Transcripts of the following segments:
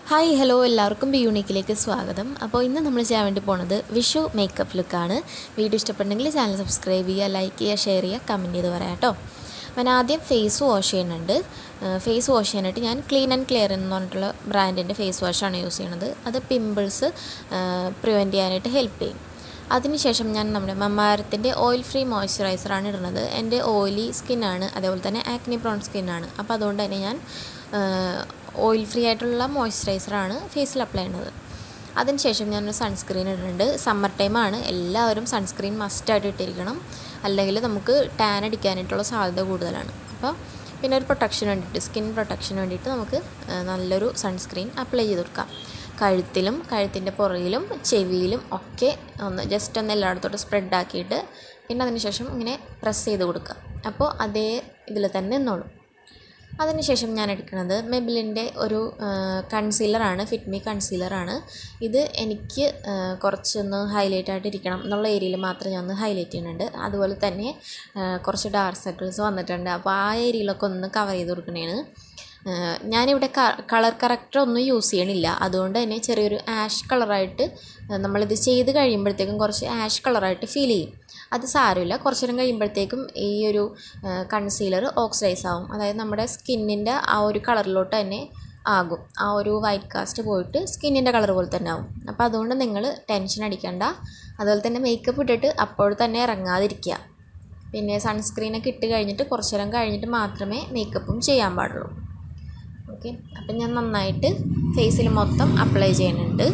hi hello എല്ലാവർക്കും B യൂണിക്കിലേക്ക് സ്വാഗതം അപ്പോൾ ഇന്ന് നമ്മൾ ചെയ്യാൻ വേണ്ടി പോണത് വിഷു മേക്കപ്പ് ലുക്കാണ് വീഡിയോ ഇഷ്ടപ്പെട്ടെങ്കിൽ ചാനൽ സബ്സ്ക്രൈബ് ചെയ്യുക ലൈക്ക് ചെയ്യുക ഷെയർ ചെയ്യുക കമൻറ്റ് ചെയ്ത് പറയാം കേട്ടോ ഞാൻ ആദ്യം ഫേസ് വാഷ് ചെയ്യുന്നുണ്ട് ഫേസ് വാഷ് ചെയ്യാനായിട്ട് ഞാൻ ക്ലീൻ ആൻഡ് ക്ലിയർ എന്ന് പറഞ്ഞിട്ടുള്ള ബ്രാൻഡിൻ്റെ ഫേസ് വാഷാണ് യൂസ് ചെയ്യുന്നത് അത് പിമ്പിൾസ് പ്രിവെൻറ്റ് ചെയ്യാനായിട്ട് ഹെൽപ്പ് ചെയ്യും അതിനുശേഷം ഞാൻ നമ്മുടെ മമ്മാരത്തിൻ്റെ ഓയിൽ ഫ്രീ മോയ്സ്ചറൈസറാണ് ഇടുന്നത് എൻ്റെ ഓയിലി സ്കിന്നാണ് അതേപോലെ തന്നെ ആക്നി പ്രോൺ സ്കിന്നാണ് അപ്പോൾ അതുകൊണ്ട് തന്നെ ഞാൻ ഓയിൽ ഫ്രീ ആയിട്ടുള്ള മോയ്സ്ചറൈസറാണ് ഫേസിൽ അപ്ലൈ ചെയ്യുന്നത് അതിനുശേഷം ഞാനൊരു സൺസ്ക്രീൻ ഇടുന്നുണ്ട് സമ്മർ ടൈമാണ് എല്ലാവരും സൺസ്ക്രീൻ മസ്റ്റായിട്ട് ഇട്ടിരിക്കണം അല്ലെങ്കിൽ നമുക്ക് ടാൻ അടിക്കാനായിട്ടുള്ള സാധ്യത കൂടുതലാണ് അപ്പോൾ പിന്നെ ഒരു പ്രൊട്ടക്ഷൻ വേണ്ടിയിട്ട് സ്കിൻ പ്രൊട്ടക്ഷൻ വേണ്ടിയിട്ട് നമുക്ക് നല്ലൊരു സൺസ്ക്രീൻ അപ്ലൈ ചെയ്ത് കൊടുക്കാം കഴുത്തിലും കഴുത്തിൻ്റെ പുറകിലും ചെവിയിലും ഒക്കെ ഒന്ന് ജസ്റ്റ് ഒന്ന് എല്ലായിടത്തോട്ട് സ്പ്രെഡ് ആക്കിയിട്ട് പിന്നെ അതിനുശേഷം ഇങ്ങനെ പ്രസ് ചെയ്ത് കൊടുക്കുക അപ്പോൾ അതേ ഇതിൽ തന്നെ നിന്നോളും അതിനുശേഷം ഞാൻ എടുക്കുന്നത് മെബിലിൻ്റെ ഒരു കൺസീലറാണ് ഫിറ്റ്മി കൺസീലറാണ് ഇത് എനിക്ക് കുറച്ചൊന്ന് ഹൈലൈറ്റ് ആയിട്ട് ഇരിക്കണം എന്നുള്ള ഏരിയയിൽ മാത്രം ഞാൻ ഒന്ന് ഹൈലൈറ്റ് ചെയ്യുന്നുണ്ട് അതുപോലെ തന്നെ കുറച്ച് ഡാർക്ക് സർക്കിൾസ് വന്നിട്ടുണ്ട് അപ്പോൾ ആ ഏരിയയിലൊക്കെ ഒന്ന് കവർ ചെയ്ത് കൊടുക്കണേണ് ഞാനിവിടെ കളർ കറക്റ്റർ ഒന്നും യൂസ് ചെയ്യണില്ല അതുകൊണ്ട് തന്നെ ചെറിയൊരു ആഷ് കളറായിട്ട് നമ്മളിത് ചെയ്ത് കഴിയുമ്പോഴത്തേക്കും കുറച്ച് ആഷ് കളറായിട്ട് ഫീൽ ചെയ്യും അത് സാരമില്ല കുറച്ച് നേരം കഴിയുമ്പോഴത്തേക്കും ഈ ഒരു കൺസീലർ ഓക്സിഡൈസ് ആവും അതായത് നമ്മുടെ സ്കിന്നിൻ്റെ ആ ഒരു കളറിലോട്ട് തന്നെ ആകും ആ ഒരു വൈറ്റ് കാസ്റ്റ് പോയിട്ട് സ്കിന്നിൻ്റെ കളർ പോലെ തന്നെ ആവും അപ്പോൾ അതുകൊണ്ട് നിങ്ങൾ ടെൻഷൻ അടിക്കണ്ട അതുപോലെ തന്നെ മേക്കപ്പ് ഇട്ടിട്ട് അപ്പോൾ തന്നെ ഇറങ്ങാതിരിക്കുക പിന്നെ സൺസ്ക്രീനൊക്കെ ഇട്ട് കഴിഞ്ഞിട്ട് കുറച്ച് നേരം കഴിഞ്ഞിട്ട് മാത്രമേ മേക്കപ്പും ചെയ്യാൻ പാടുള്ളൂ ഓക്കെ അപ്പം ഞാൻ നന്നായിട്ട് ഫേസിൽ മൊത്തം അപ്ലൈ ചെയ്യുന്നുണ്ട്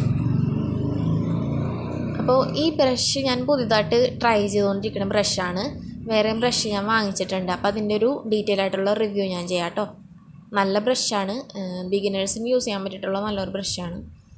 അപ്പോൾ ഈ ബ്രഷ് ഞാൻ പുതിയതായിട്ട് ട്രൈ ചെയ്തുകൊണ്ടിരിക്കുന്ന ബ്രഷാണ് വേറെ ബ്രഷ് ഞാൻ വാങ്ങിച്ചിട്ടുണ്ട് അപ്പോൾ അതിൻ്റെ ഒരു ഡീറ്റെയിൽ ആയിട്ടുള്ള റിവ്യൂ ഞാൻ ചെയ്യാം കേട്ടോ നല്ല ബ്രഷാണ് ബിഗിനേഴ്സിന് യൂസ് ചെയ്യാൻ പറ്റിയിട്ടുള്ള നല്ലൊരു ബ്രഷാണ്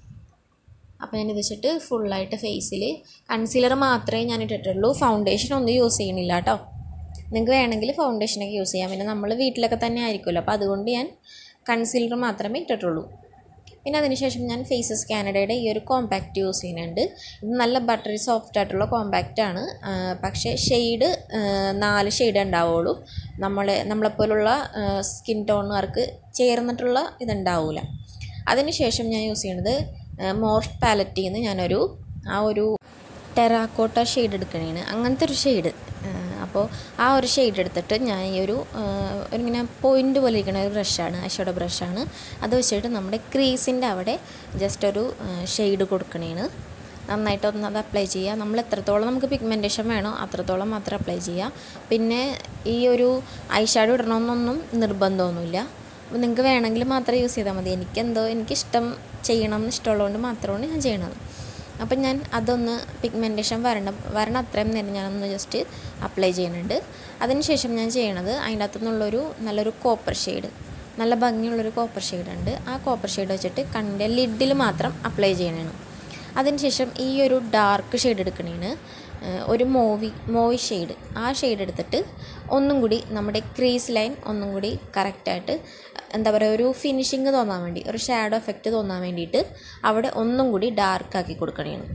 അപ്പോൾ ഞാൻ ഇത് വെച്ചിട്ട് ഫുള്ളായിട്ട് ഫേസിൽ കൺസീലർ മാത്രമേ ഞാൻ ഇട്ടിട്ടുള്ളൂ ഫൗണ്ടേഷൻ ഒന്നും യൂസ് ചെയ്യണില്ല കേട്ടോ നിങ്ങൾക്ക് വേണമെങ്കിൽ ഫൗണ്ടേഷനൊക്കെ യൂസ് ചെയ്യാം പിന്നെ നമ്മൾ വീട്ടിലൊക്കെ തന്നെ ആയിരിക്കുമല്ലോ അപ്പോൾ അതുകൊണ്ട് ഞാൻ കൺസീലർ മാത്രമേ ഇട്ടിട്ടുള്ളൂ പിന്നെ അതിനുശേഷം ഞാൻ ഫേസസ് കാനഡയുടെ ഈ ഒരു കോമ്പാക്റ്റ് യൂസ് ചെയ്യുന്നുണ്ട് ഇത് നല്ല ബട്ടറി സോഫ്റ്റ് ആയിട്ടുള്ള കോമ്പാക്റ്റ് ആണ് പക്ഷേ ഷെയ്ഡ് നാല് ഷെയ്ഡ് ഉണ്ടാവുള്ളൂ നമ്മളെ നമ്മളെപ്പോലുള്ള സ്കിൻ ടോണുകാർക്ക് ചേർന്നിട്ടുള്ള ഇതുണ്ടാവില്ല അതിനുശേഷം ഞാൻ യൂസ് ചെയ്യുന്നത് മോർഫ് പാലറ്റിൽ നിന്ന് ഞാനൊരു ആ ഒരു ടെറാക്കോട്ട ഷെയ്ഡ് എടുക്കണേണ് അങ്ങനത്തെ ഒരു ഷെയ്ഡ് അപ്പോൾ ആ ഒരു ഷെയ്ഡ് എടുത്തിട്ട് ഞാൻ ഈ ഒരു ഇങ്ങനെ പോയിൻ്റ് പോലെ ഇരിക്കുന്ന ഒരു ബ്രഷാണ് ഐഷോഡോ ബ്രഷാണ് അത് വെച്ചിട്ട് നമ്മുടെ ക്രീസിൻ്റെ അവിടെ ജസ്റ്റ് ഒരു ഷെയ്ഡ് കൊടുക്കണേണ് നന്നായിട്ട് ഒന്ന് അത് അപ്ലൈ ചെയ്യുക നമ്മൾ എത്രത്തോളം നമുക്ക് പിഗ്മെൻറ്റേഷൻ വേണോ അത്രത്തോളം മാത്രം അപ്ലൈ ചെയ്യുക പിന്നെ ഈ ഒരു ഐ ഷാഡോ ഇടണമെന്നൊന്നും നിർബന്ധമൊന്നുമില്ല അപ്പോൾ നിങ്ങൾക്ക് വേണമെങ്കിൽ മാത്രം യൂസ് ചെയ്താൽ മതി എനിക്കെന്തോ എനിക്കിഷ്ടം ചെയ്യണം എന്ന് ഇഷ്ടമുള്ളതുകൊണ്ട് മാത്രമാണ് ഞാൻ ചെയ്യണത് അപ്പം ഞാൻ അതൊന്ന് പിഗ്മെൻറ്റേഷൻ വരണം വരണം അത്രയും നേരം ഞാനൊന്ന് ജസ്റ്റ് അപ്ലൈ ചെയ്യുന്നുണ്ട് അതിനുശേഷം ഞാൻ ചെയ്യണത് അതിൻ്റെ അകത്തു നിന്നുള്ളൊരു നല്ലൊരു കോപ്പർ ഷെയ്ഡ് നല്ല ഭംഗിയുള്ളൊരു കോപ്പർ ഷെയ്ഡ് ഉണ്ട് ആ കോപ്പർ ഷെയ്ഡ് വെച്ചിട്ട് കണ്ണിൻ്റെ ലിഡിൽ മാത്രം അപ്ലൈ ചെയ്യണതാണ് അതിനുശേഷം ഈ ഒരു ഡാർക്ക് ഷെയ്ഡ് എടുക്കണേന് ഒരു മോവി മോവി ഷെയ്ഡ് ആ ഷെയ്ഡ് എടുത്തിട്ട് ഒന്നും കൂടി നമ്മുടെ ക്രീസ് ലൈൻ ഒന്നും കൂടി കറക്റ്റായിട്ട് എന്താ പറയുക ഒരു ഫിനിഷിങ് തോന്നാൻ വേണ്ടി ഒരു ഷാഡോ എഫക്റ്റ് തോന്നാൻ വേണ്ടിയിട്ട് അവിടെ ഒന്നും കൂടി ഡാർക്കാക്കി കൊടുക്കണേണ്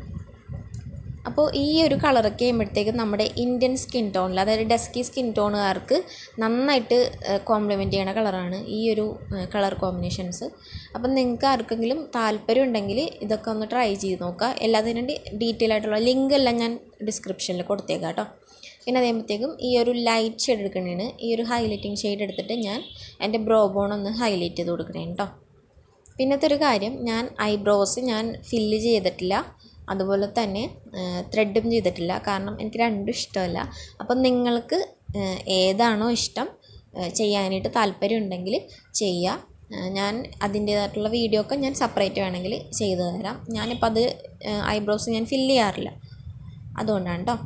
അപ്പോൾ ഈ ഒരു കളറൊക്കെ ചെയ്യുമ്പോഴത്തേക്കും നമ്മുടെ ഇന്ത്യൻ സ്കിൻ ടോണിൽ അതായത് ഡസ്കി സ്കിൻ ടോണുകാർക്ക് നന്നായിട്ട് കോംപ്ലിമെൻറ്റ് ചെയ്യണ കളറാണ് ഈ ഒരു കളർ കോമ്പിനേഷൻസ് അപ്പം നിങ്ങൾക്ക് ആർക്കെങ്കിലും താല്പര്യം ഉണ്ടെങ്കിൽ ഇതൊക്കെ ഒന്ന് ട്രൈ ചെയ്ത് നോക്കുക എല്ലാത്തിനും ഡീറ്റെയിൽ ആയിട്ടുള്ള ലിങ്ക് എല്ലാം ഞാൻ ഡിസ്ക്രിപ്ഷനിൽ കൊടുത്തേക്കാം കേട്ടോ പിന്നെ അതേപോഴത്തേക്കും ഈ ഒരു ലൈറ്റ് ഷെയ്ഡ് എടുക്കണേന് ഈ ഒരു ഹൈലൈറ്റിംഗ് ഷെയ്ഡ് എടുത്തിട്ട് ഞാൻ എൻ്റെ ബ്രോ ബോൺ ഒന്ന് ഹൈലൈറ്റ് ചെയ്ത് കൊടുക്കണേ കേട്ടോ പിന്നത്തെ ഒരു കാര്യം ഞാൻ ഐബ്രോസ് ഞാൻ ഫില്ല് ചെയ്തിട്ടില്ല അതുപോലെ തന്നെ ത്രെഡും ചെയ്തിട്ടില്ല കാരണം എനിക്ക് രണ്ടും ഇഷ്ടമല്ല അപ്പം നിങ്ങൾക്ക് ഏതാണോ ഇഷ്ടം ചെയ്യാനായിട്ട് താല്പര്യം ഉണ്ടെങ്കിൽ ചെയ്യുക ഞാൻ അതിൻ്റേതായിട്ടുള്ള വീഡിയോ ഒക്കെ ഞാൻ സെപ്പറേറ്റ് വേണമെങ്കിൽ ചെയ്തു തരാം ഞാനിപ്പോൾ അത് ഐബ്രോസ് ഞാൻ ഫില്ല് ചെയ്യാറില്ല അതുകൊണ്ടാണ് കേട്ടോ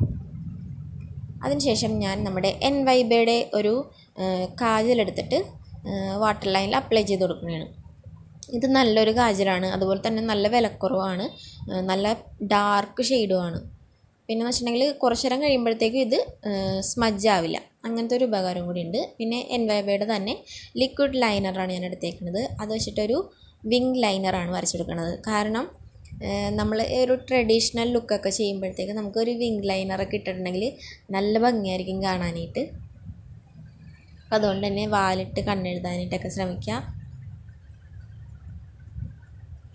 അതിനുശേഷം ഞാൻ നമ്മുടെ എൻ വൈബയുടെ ഒരു കാജലെടുത്തിട്ട് വാട്ടർ ലൈനിൽ അപ്ലൈ ചെയ്ത് കൊടുക്കുന്നതാണ് ഇത് നല്ലൊരു കാജലാണ് അതുപോലെ തന്നെ നല്ല വിലക്കുറവാണ് നല്ല ഡാർക്ക് ഷെയ്ഡുമാണ് പിന്നെ എന്ന് വെച്ചിട്ടുണ്ടെങ്കിൽ കുറച്ച് നേരം കഴിയുമ്പോഴത്തേക്കും ഇത് സ്മജ് ആവില്ല അങ്ങനത്തെ ഒരു ഉപകാരം കൂടി ഉണ്ട് പിന്നെ എൻവൈബയുടെ തന്നെ ലിക്വിഡ് ലൈനറാണ് ഞാൻ എടുത്തേക്കുന്നത് അത് വെച്ചിട്ടൊരു വിങ് ലൈനറാണ് വരച്ചെടുക്കുന്നത് കാരണം നമ്മൾ ഒരു ട്രഡീഷണൽ ലുക്കൊക്കെ ചെയ്യുമ്പോഴത്തേക്ക് നമുക്കൊരു വിങ് ലൈനറൊക്കെ ഇട്ടിട്ടുണ്ടെങ്കിൽ നല്ല ഭംഗിയായിരിക്കും കാണാനായിട്ട് അപ്പോൾ അതുകൊണ്ട് തന്നെ വാലിട്ട് കണ്ണെഴുതാനായിട്ടൊക്കെ ശ്രമിക്കുക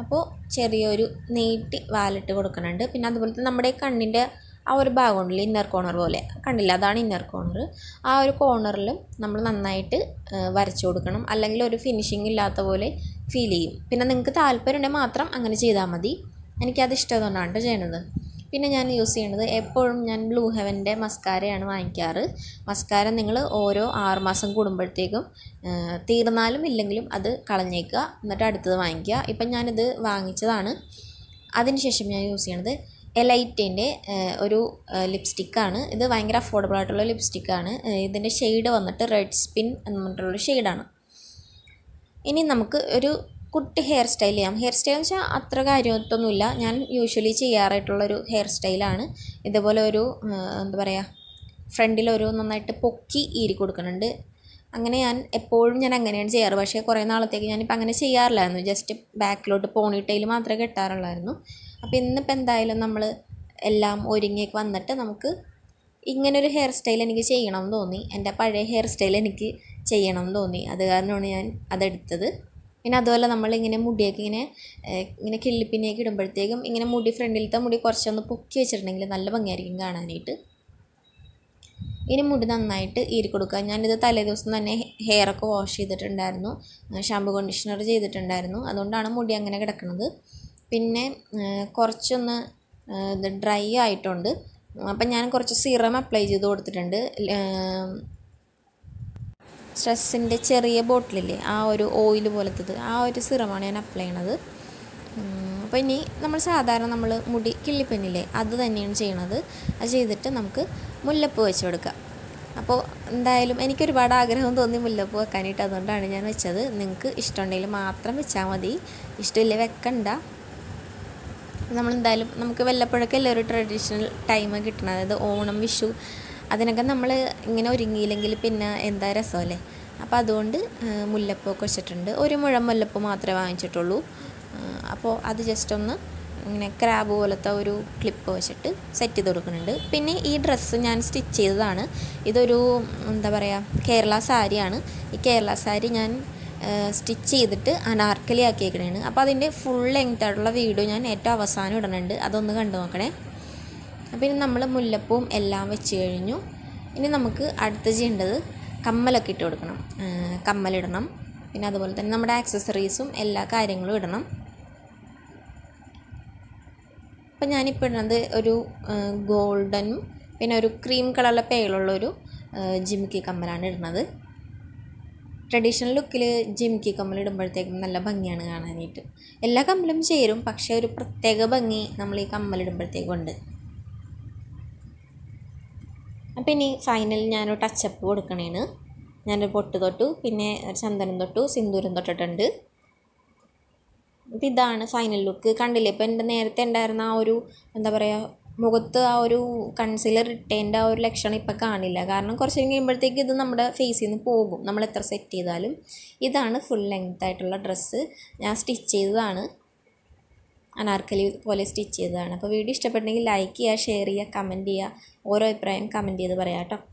അപ്പോൾ ചെറിയൊരു നീട്ടി വാലിട്ട് കൊടുക്കുന്നുണ്ട് പിന്നെ അതുപോലെ തന്നെ നമ്മുടെ കണ്ണിൻ്റെ ആ ഒരു ഭാഗം ഉണ്ടല്ലോ ഇന്നർ കോർണർ പോലെ കണ്ടില്ല അതാണ് ഇന്നർ കോർണർ ആ ഒരു കോർണറിലും നമ്മൾ നന്നായിട്ട് വരച്ചു കൊടുക്കണം അല്ലെങ്കിൽ ഒരു ഫിനിഷിംഗ് ഇല്ലാത്ത പോലെ ഫീൽ ചെയ്യും പിന്നെ നിങ്ങൾക്ക് താല്പര്യം ഉണ്ടെങ്കിൽ മാത്രം അങ്ങനെ ചെയ്താൽ മതി എനിക്കത് ഇഷ്ടമായതുകൊണ്ടാണ് കേട്ടോ ചെയ്യണത് പിന്നെ ഞാൻ യൂസ് ചെയ്യുന്നത് എപ്പോഴും ഞാൻ ബ്ലൂ ഹെവൻ്റെ മസ്കാരയാണ് വാങ്ങിക്കാറ് മസ്കാര നിങ്ങൾ ഓരോ ആറുമാസം കൂടുമ്പോഴത്തേക്കും തീർന്നാലും ഇല്ലെങ്കിലും അത് കളഞ്ഞേക്കുക എന്നിട്ട് അടുത്തത് വാങ്ങിക്കുക ഇപ്പം ഞാനിത് വാങ്ങിച്ചതാണ് അതിനുശേഷം ഞാൻ യൂസ് ചെയ്യണത് എലൈറ്റിൻ്റെ ഒരു ലിപ്സ്റ്റിക്കാണ് ഇത് ഭയങ്കര അഫോർഡബിൾ ആയിട്ടുള്ള ലിപ്സ്റ്റിക്കാണ് ഇതിൻ്റെ ഷെയ്ഡ് വന്നിട്ട് റെഡ് സ്പിൻ എന്ന് പറഞ്ഞിട്ടുള്ളൊരു ഷെയ്ഡാണ് ഇനി നമുക്ക് ഒരു കുട്ടി ഹെയർ സ്റ്റൈൽ ചെയ്യാം ഹെയർ സ്റ്റൈൽ എന്ന് വെച്ചാൽ അത്ര കാര്യമൊന്നുമില്ല ഞാൻ യൂഷ്വലി ചെയ്യാറായിട്ടുള്ളൊരു ഹെയർ സ്റ്റൈലാണ് ഇതുപോലെ ഒരു എന്താ പറയുക ഫ്രണ്ടിലൊരു നന്നായിട്ട് പൊക്കി ഈരി കൊടുക്കുന്നുണ്ട് അങ്ങനെ ഞാൻ എപ്പോഴും ഞാൻ അങ്ങനെയാണ് ചെയ്യാറ് പക്ഷേ കുറേ നാളത്തേക്ക് ഞാനിപ്പോൾ അങ്ങനെ ചെയ്യാറില്ലായിരുന്നു ജസ്റ്റ് ബാക്കിലോട്ട് പോണിട്ടയിൽ മാത്രമേ കെട്ടാറുള്ളായിരുന്നു അപ്പോൾ ഇന്നിപ്പോൾ എന്തായാലും നമ്മൾ എല്ലാം ഒരുങ്ങിയൊക്കെ വന്നിട്ട് നമുക്ക് ഇങ്ങനൊരു ഹെയർ സ്റ്റൈൽ എനിക്ക് ചെയ്യണം എന്ന് തോന്നി എൻ്റെ പഴയ ഹെയർ സ്റ്റൈൽ എനിക്ക് ചെയ്യണം എന്ന് തോന്നി അത് കാരണമാണ് ഞാൻ അതെടുത്തത് പിന്നെ അതുപോലെ നമ്മളിങ്ങനെ മുടിയൊക്കെ ഇങ്ങനെ ഇങ്ങനെ കിള്ളിപ്പിന്നെയൊക്കെ ഇടുമ്പോഴത്തേക്കും ഇങ്ങനെ മുടി ഫ്രണ്ടിലത്തെ മുടി കുറച്ചൊന്ന് പൊക്കി വെച്ചിട്ടുണ്ടെങ്കിൽ നല്ല ഭംഗിയായിരിക്കും കാണാനായിട്ട് ഇനി മുടി നന്നായിട്ട് ഈരി കൊടുക്കുക ഞാനിത് തലേ ദിവസം തന്നെ ഹെയറൊക്കെ വാഷ് ചെയ്തിട്ടുണ്ടായിരുന്നു ഷാമ്പു കണ്ടീഷണർ ചെയ്തിട്ടുണ്ടായിരുന്നു അതുകൊണ്ടാണ് മുടി അങ്ങനെ കിടക്കുന്നത് പിന്നെ കുറച്ചൊന്ന് ഇത് ഡ്രൈ ആയിട്ടുണ്ട് അപ്പം ഞാൻ കുറച്ച് സിറം അപ്ലൈ ചെയ്ത് കൊടുത്തിട്ടുണ്ട് സ്ട്രെസ്സിൻ്റെ ചെറിയ ബോട്ടിലില്ലേ ആ ഒരു ഓയിൽ പോലത്തത് ആ ഒരു സിറമാണ് ഞാൻ അപ്ലൈ ചെയ്യണത് അപ്പോൾ ഇനി നമ്മൾ സാധാരണ നമ്മൾ മുടി കിള്ളിപ്പന്നില്ലേ അത് തന്നെയാണ് ചെയ്യണത് അത് ചെയ്തിട്ട് നമുക്ക് മുല്ലപ്പൂ വെച്ച് കൊടുക്കാം അപ്പോൾ എന്തായാലും എനിക്കൊരുപാട് ആഗ്രഹം തോന്നി മുല്ലപ്പൂ വെക്കാനായിട്ട് അതുകൊണ്ടാണ് ഞാൻ വെച്ചത് നിങ്ങൾക്ക് ഇഷ്ടമുണ്ടെങ്കിൽ മാത്രം വെച്ചാൽ മതി ഇഷ്ടമില്ല വെക്കണ്ട നമ്മളെന്തായാലും നമുക്ക് വല്ലപ്പോഴൊക്കെ അല്ലേ ഒരു ട്രഡീഷണൽ ടൈം കിട്ടണം അതായത് ഓണം വിഷു അതിനൊക്കെ നമ്മൾ ഇങ്ങനെ ഒരുങ്ങിയില്ലെങ്കിൽ പിന്നെ എന്താ രസമല്ലേ അപ്പോൾ അതുകൊണ്ട് മുല്ലപ്പൂക്കെ വെച്ചിട്ടുണ്ട് ഒരു മുഴം മുല്ലപ്പൂ മാത്രമേ വാങ്ങിച്ചിട്ടുള്ളൂ അപ്പോൾ അത് ജസ്റ്റ് ഒന്ന് ഇങ്ങനെ ക്രാബ് പോലത്തെ ഒരു ക്ലിപ്പ് വെച്ചിട്ട് സെറ്റ് ചെയ്ത് കൊടുക്കുന്നുണ്ട് പിന്നെ ഈ ഡ്രസ്സ് ഞാൻ സ്റ്റിച്ച് ചെയ്തതാണ് ഇതൊരു എന്താ പറയുക കേരള സാരിയാണ് ഈ കേരള സാരി ഞാൻ സ്റ്റിച്ച് ചെയ്തിട്ട് അനാർക്കലി ആക്കിയേക്കണേണ് അപ്പോൾ അതിൻ്റെ ഫുൾ ലെങ്ത് ആയിട്ടുള്ള വീഡിയോ ഞാൻ ഏറ്റവും അവസാനം ഇടുന്നുണ്ട് അതൊന്ന് കണ്ടു നോക്കണേ അപ്പോൾ ഇനി നമ്മൾ മുല്ലപ്പൂവും എല്ലാം വെച്ച് കഴിഞ്ഞു ഇനി നമുക്ക് അടുത്ത് ചെയ്യേണ്ടത് കമ്മലൊക്കെ ഇട്ട് കൊടുക്കണം കമ്മലിടണം പിന്നെ അതുപോലെ തന്നെ നമ്മുടെ ആക്സസറീസും എല്ലാ കാര്യങ്ങളും ഇടണം അപ്പം ഞാനിപ്പോൾ ഇടുന്നത് ഒരു ഗോൾഡനും പിന്നെ ഒരു ക്രീം കളറിലെ പേളുള്ളൊരു ജിമിക്കി കമ്മലാണ് ഇടുന്നത് ട്രഡീഷണൽ ലുക്കിൽ ജിമിക്കി കമ്മൽ ഇടുമ്പോഴത്തേക്കും നല്ല ഭംഗിയാണ് കാണാനായിട്ട് എല്ലാ കമ്മലും ചേരും പക്ഷേ ഒരു പ്രത്യേക ഭംഗി നമ്മൾ ഈ കമ്മലിടുമ്പോഴത്തേക്കും ഉണ്ട് അപ്പം ഇനി ഫൈനൽ ഞാനൊരു ടച്ചപ്പ് കൊടുക്കണേന് ഞാനൊരു പൊട്ട് തൊട്ടു പിന്നെ ചന്ദനം തൊട്ടു സിന്ദൂരം തൊട്ടിട്ടുണ്ട് അപ്പം ഇതാണ് ഫൈനൽ ലുക്ക് കണ്ടില്ലേ ഇപ്പം എൻ്റെ നേരത്തെ ഉണ്ടായിരുന്ന ആ ഒരു എന്താ പറയുക മുഖത്ത് ആ ഒരു കൺസീലർ ഇട്ടതിൻ്റെ ആ ഒരു ലക്ഷണം ഇപ്പം കാണില്ല കാരണം കുറച്ച് കഴിയുമ്പോഴത്തേക്ക് ഇത് നമ്മുടെ ഫേസിൽ നിന്ന് പോകും നമ്മൾ എത്ര സെറ്റ് ചെയ്താലും ഇതാണ് ഫുൾ ലെങ്ത് ആയിട്ടുള്ള ഡ്രസ്സ് ഞാൻ സ്റ്റിച്ച് ചെയ്തതാണ് അനാർക്കലി പോലെ സ്റ്റിച്ച് ചെയ്തതാണ് അപ്പോൾ വീഡിയോ ഇഷ്ടപ്പെട്ടെങ്കിൽ ലൈക്ക് ചെയ്യുക ഷെയർ ചെയ്യുക കമൻറ്റ് ചെയ്യുക ഓരോ അഭിപ്രായം കമൻറ്റ് ചെയ്ത് പറയാം കേട്ടോ